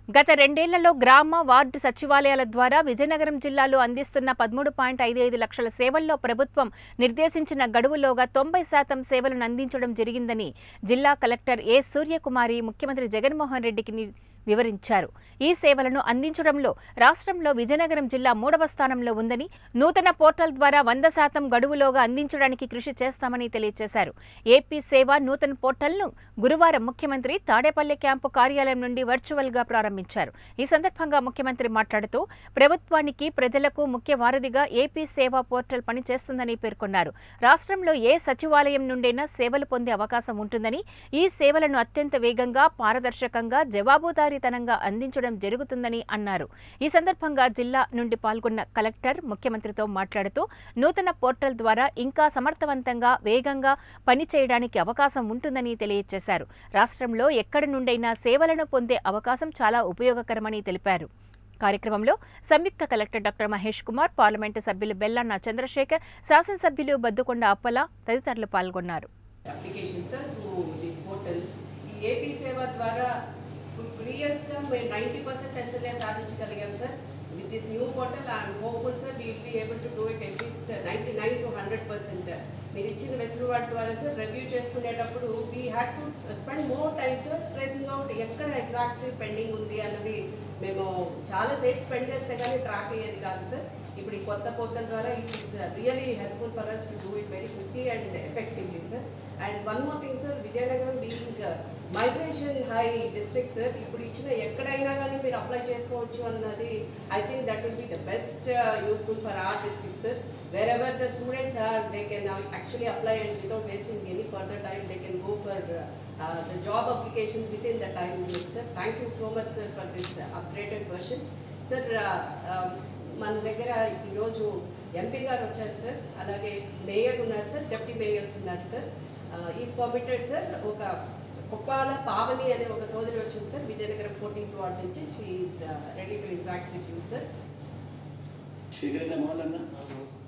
గత రెండేళ్లలో గ్రామ వార్డు సచివాలయాల ద్వారా విజయనగరం జిల్లాలో అందిస్తున్న పదమూడు పాయింట్ ఐదు ఐదు లక్షల సేవల్లో ప్రభుత్వం నిర్దేశించిన గడువులోగా తొంభై శాతం సేవలను అందించడం జరిగిందని జిల్లా కలెక్టర్ ఏ సూర్యకుమారి ముఖ్యమంత్రి జగన్మోహన్ రెడ్డికి ని- వివరించారు ఈ సేవలను అందించడంలో రాష్ట్రంలో విజయనగరం జిల్లా మూడవ స్థానంలో ఉందని నూతన పోర్టల్ ద్వారా వంద శాతం గడువులోగా అందించడానికి కృషి చేస్తామని తెలియజేశారు ఏపీ సేవ నూతన పోర్టల్ను గురువారం ముఖ్యమంత్రి తాడేపల్లి క్యాంపు కార్యాలయం నుండి వర్చువల్గా ప్రారంభించారు ఈ సందర్భంగా ముఖ్యమంత్రి మాట్లాడుతూ ప్రభుత్వానికి ప్రజలకు ముఖ్య వారధిగా ఏపీ సేవా పోర్టల్ పనిచేస్తుందని పేర్కొన్నారు రాష్ట్రంలో ఏ సచివాలయం నుండైనా సేవలు పొందే అవకాశం ఉంటుందని ఈ సేవలను అత్యంత వేగంగా పారదర్శకంగా జవాబుదారీతనంగా అందించడం జరుగుతుందని అన్నారు ఈ సందర్భంగా జిల్లా నుండి పాల్గొన్న కలెక్టర్ ముఖ్యమంత్రితో మాట్లాడుతూ నూతన పోర్టల్ ద్వారా ఇంకా సమర్థవంతంగా వేగంగా పనిచేయడానికి అవకాశం ఉంటుందని తెలియజేశారు రాష్ట్రంలో ఎక్కడి నుండైనా సేవలను పొందే అవకాశం చాలా ఉపయోగకరమని తెలిపారు కార్యక్రమంలో సంయుక్త collector doctor Mahesh Kumar parliament సభ్యులు బెల్లన్న చంద్రశేఖర్ శాసనసభ్యులు బద్దుకొండ అప్పల తదితరులు పాల్గొన్నారు application sir to this portal ఈ ఏపీ సేవ ద్వారా ప్రీవియస్గా మేము నైంటీ పర్సెంట్ ఎస్ఎల్ఏ సాధించగలిగాం sir with this new portal I'm hopeful sir we be able to do it at least ninety nine to hundred percent మీరు ఇచ్చిన వెసులుబాటు ద్వారా సార్ రివ్యూ చేసుకునేటప్పుడు we had to spend more time sir tracing out ఎక్కడ exactly pending ఉంది అన్నది మేము చాలా సేపు స్పెండ్ చేస్తే కానీ ట్రాక్ అయ్యేది కాదు సార్ ఇప్పుడు ఈ కొత్త పోర్టల్ ద్వారా it is really helpful for us to do it very quickly and effectively sir and one more thing sir Vizianagaram being migration high district sir ఇప్పుడు ఇచ్చిన ఎక్కడైనా కానీ మీరు అప్లై చేసుకోవచ్చు అన్నది I think that will be the best useful for our district sir wherever the students are they can actually apply and without wasting any further time they can go for the job application within the time limit sir thank you so much sir for this updated question sir మన దగ్గర ఈరోజు MP గారు వచ్చారు sir అలాగే mayor ఉన్నారు sir deputy mayors ఉన్నారు sir ఈ permitted sir ఒక కుప్పాల పావని అనే ఒక సోదరి వచ్చింది సార్ విజయనగరం ఫోర్టీన్త్ వార్డ్ నుంచి she is ready to interact with you sir శేఖరన్న మోహన్ అన్న